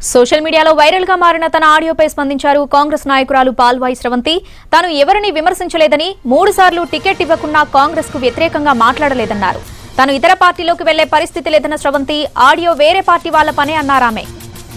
Social మీడియాలో viral గా మారిన తన ఆడియోపై స్పందించారు కాంగ్రెస్ నాయకురాలు పాల్వాయి స్రవంతి తాను ఎవరిని విమర్శించలేదని మూడు సార్లు టికెట్ ఇవ్వకున్నా కాంగ్రెస్ కు వ్యతిరేకంగా మాట్లాడలేదన్నారు తాను ఇతర పార్టీలోకి వెళ్లే పరిస్థితి లేదన్న స్రవంతి ఆడియో వేరే పార్టీ వాళ్ల పనే అన్నారామె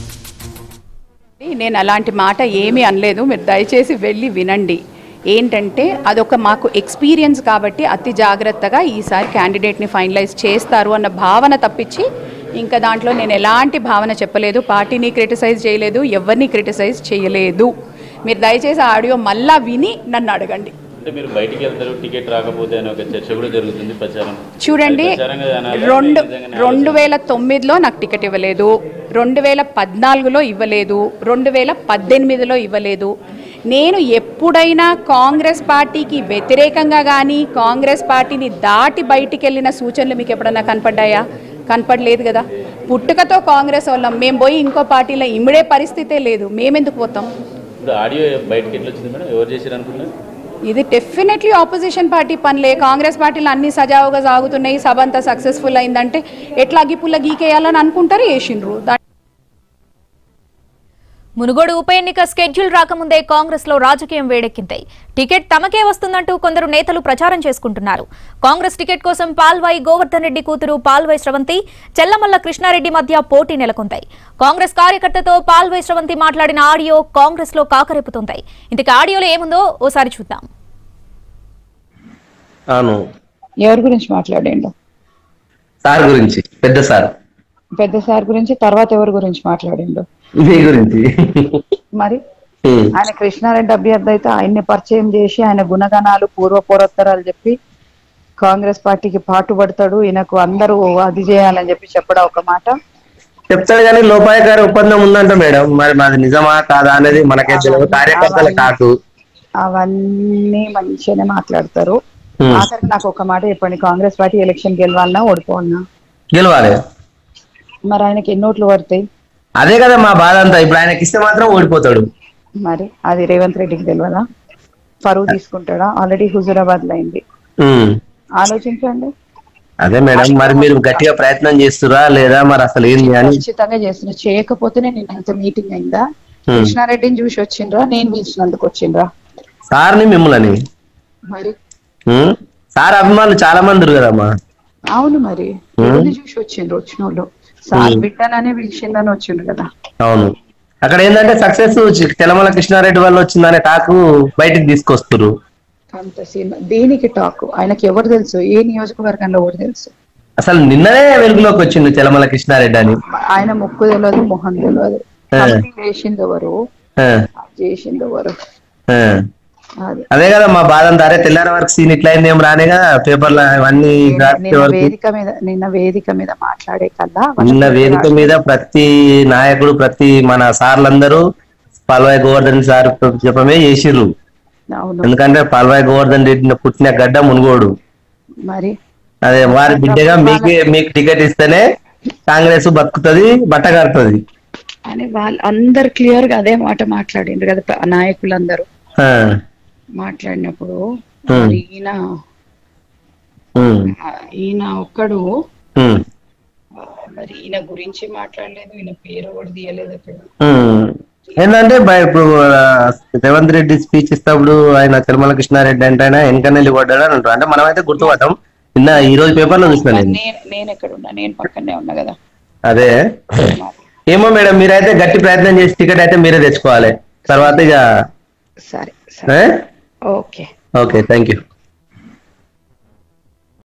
నేను అలాంటి మాట ఏమీ అనలేదు మీరు దయచేసి వెళ్ళి వినండి ఏంటంటే అదొక మాకు ఎక్స్పీరియన్స్ కాబట్టి అతి జాగ్రత్తగా ఈసారి క్యాండిడేట్ని ఫైనలైజ్ చేస్తారు అన్న భావన తప్పించి ఇంకా దాంట్లో నేను ఎలాంటి భావన చెప్పలేదు పార్టీని క్రిటిసైజ్ చేయలేదు ఎవరిని క్రిటిసైజ్ చేయలేదు మీరు దయచేసి ఆడియో మళ్ళా విని నన్ను అడగండి అంటే మీరు బయటికి వెళ్తారు టికెట్ రాకపోతే అని ఒక చర్చ కూడా జరుగుతుంది ప్రచారం చూడండి అది ప్రచారంగా అనాలా? రెండు నిజంగానే రెండు వేల తొమ్మిదిలో నాకు టికెట్ ఇవ్వలేదు రెండు వేల పద్నాలుగులో ఇవ్వలేదు రెండు వేల పద్దెనిమిదిలో ఇవ్వలేదు నేను ఎప్పుడైనా కాంగ్రెస్ పార్టీకి వ్యతిరేకంగా కానీ కాంగ్రెస్ పార్టీని దాటి బయటికి వెళ్ళిన సూచనలు మీకు ఎప్పుడన్నా కనపడ్డాయా కనపడలేదు కదా పుట్టుకతో కాంగ్రెస్ వాళ్ళం మేము పోయి ఇంకో పార్టీలో ఇమిడే పరిస్థితే లేదు మేమెందుకు పోతాం ఇప్పుడు ఆడియో బయటకి ఎట్లా వచ్చింది మేడం ఎవరు చేశారు అనుకున్నారు ఇది డెఫినెట్లీ ఆపోజిషన్ పార్టీ పనులే కాంగ్రెస్ పార్టీలు అన్ని సజావుగా సాగుతున్నాయి సభ అంతా సక్సెస్ఫుల్ అయిందంటే ఎట్లా అగ్గిపుల్ల గీకేయాలని అనుకుంటారు వేసిండ్రు దా- మునుగోడు ఉప ఎన్నిక స్కెడ్యూల్ రాకముందే కాంగ్రెస్ లో రాజకీయం వేడెక్కింది టికెట్ తమకే వస్తుందంటూ కొందరు నేతలు ప్రచారం చేసుకుంటున్నారు కాంగ్రెస్ టికెట్ కోసం పాల్వాయి గోవర్ధన్ రెడ్డి కూతురు పాల్వాయి స్రవంతి చెల్లమల్ల కృష్ణారెడ్డి మధ్య పోటీ నెలకొంది కాంగ్రెస్ కార్యకర్తతో పాల్వాయి స్రవంతి మాట్లాడిన ఆడియో కాంగ్రెస్ లో కాకరేపుతుంది ఇంతకు ఆడియోలో ఏముందో ఓసారి చూద్దాం అవును ఎవరి గురించి మాట్లాడిండు సార్ గురించి పెద్ద సార్ పెద్ద సార్ గురించి తర్వాత ఎవరి గురించి మాట్లాడిండు మీ గురించి మరి ఉమ్. ఆయన కృష్ణారెడ్డి అభ్యర్థి అయితే ఆయన్ని పరిచయం చేసి ఆయన గుణగణాలు పూర్వ పూర్వోత్తరాలు చెప్పి కాంగ్రెస్ పార్టీకి పాటుపడతాడు ఈయనకు అందరూ అది చేయాలని చెప్పి చెప్పడం ఒక మాట చెప్తాడు కానీ లోపాయకారి ఒప్పందం ఉందంట మేడం మరి మాది నిజమా కాదా అనేది మనకే తెలియదు కార్యకర్తల కాకు అవన్నీ మంచిగానే మాట్లాడతారు ఉమ్. ఆఖరికి నాకు ఒక మాట చెప్పండి కాంగ్రెస్ పార్టీ ఎలక్షన్ గెలవాలన్నా ఓడిపోవాలన్నా గెలవాలి మరి ఆయనకి ఎన్ని ఓట్లు పడతాయి అదే కదా మా బాధ అంతా ఇప్పుడు ఆయనకి ఇస్తే మాత్రం ఓడిపోతాడు మరి అది రేవంత్ రెడ్డికి తెలియదా పరువు తీసుకుంటాడా ఆల్రెడీ హుజురాబాద్ లో అయింది ఉమ్. ఆలోచించండి అదే మేడం మరి మీరు గట్టిగా ప్రయత్నం చేస్తురా లేదా మరి అసలు ఏంది అని ఖచ్చితంగా చేస్తున్నా చేయకపోతేనే నేను అంత మీటింగ్ అయిందా Hmm. కృష్ణారెడ్డిని చూసి వచ్చిండ్రా నేను పిలిచినందుకు వచ్చిండ్రా సార్ని మిమ్మల్ని మరి ఉమ్. సార్ అభిమానులు చాలా మంది ఉన్నారు కదమ్మా అవును మరి ఎవరిని చూసి వచ్చిండ్రు వచ్చిన వాళ్ళు సార్ బిడ్డననే పిలిచిందని వచ్చిండ్రు కదా అవును అక్కడ ఏంటంటే సక్సెస్ తెలమల కృష్ణారెడ్డి వల్ల వచ్చిందనే టాకు బయటికి తీసుకొస్తారు అంత సినిమా దేనికి టాక్ ఆయనకి ఎవరు తెలుసు ఏ నియోజకవర్గంలో ఎవరు తెలుసు అసలు నిన్ననే వెలుగులోకి వచ్చింది తెలమల కృష్ణారెడ్డి అని ఆయన ముక్కు తెలియదు మొహం తెలియదు ఆ. కమిటీ వేసింది ఎవరు ఆ, చేసింది ఎవరు ఆ. అది అదే కదా మా బాధ అంతా అరే తెల్లారి వరకు సీన్ ఇట్లా అయింది ఏం రానే కదా పేపర్ల ఇవన్నీ రాసే నిన్న వరకు వేదిక మీద నిన్న వేదిక మీద మాట్లాడే కల్లా నిన్న వేదిక మీద ప్రతి నాయకుడు ప్రతి మన సార్లందరూ పాల్వాయి గోవర్ధన్ సార్ చెప్పమే చేసిర్రు అవును ఎందుకంటే పాల్వాయి గోవర్ధన్ రెడ్డి పుట్టిన గడ్డ మునుగోడు మరి అదే వారి బిడ్డగా మీకు మీకు టికెట్ ఇస్తేనే కాంగ్రెస్ బతుకుతుంది బట్ట కడుతుంది అని వాళ్ళు అందరు క్లియర్ గా అదే మాట మాట్లాడిండ్రు కదా ప- నాయకులందరూ ఆ, మాట్లాడినప్పుడు Hmm. మరి ఈయన ఉమ్, ఆ, ఈయన ఒక్కడు ఉమ్, మరి ఈయన గురించి మాట్లాడలేదు ఈయన పేరు కూడా తీయలేదు అక్కడ ఉమ్. ఏంటంటే బయ- ఇప్పుడు ఆ, రేవంత్ రెడ్డి స్పీచ్ ఇస్తప్పుడు ఆయన తిరుమల కృష్ణారెడ్డి అంటే ఆయన వెనకనెల్లి పడ్డాడు అని అంటారు అంటే మనమైతే గుర్తుపడతాం నిన్న ఈ రోజు పేపర్ లో చూసిన నేను నేను నేను ఎక్కడ ఉన్నా నేను పక్కనే ఉన్నా కదా అదే ఏమో మేడం మీరైతే గట్టి ప్రయత్నం చేసి టికెట్ అయితే మీరే తెచ్చుకోవాలి తర్వాత ఇక సరే సరే ఏ? Okay okay thank you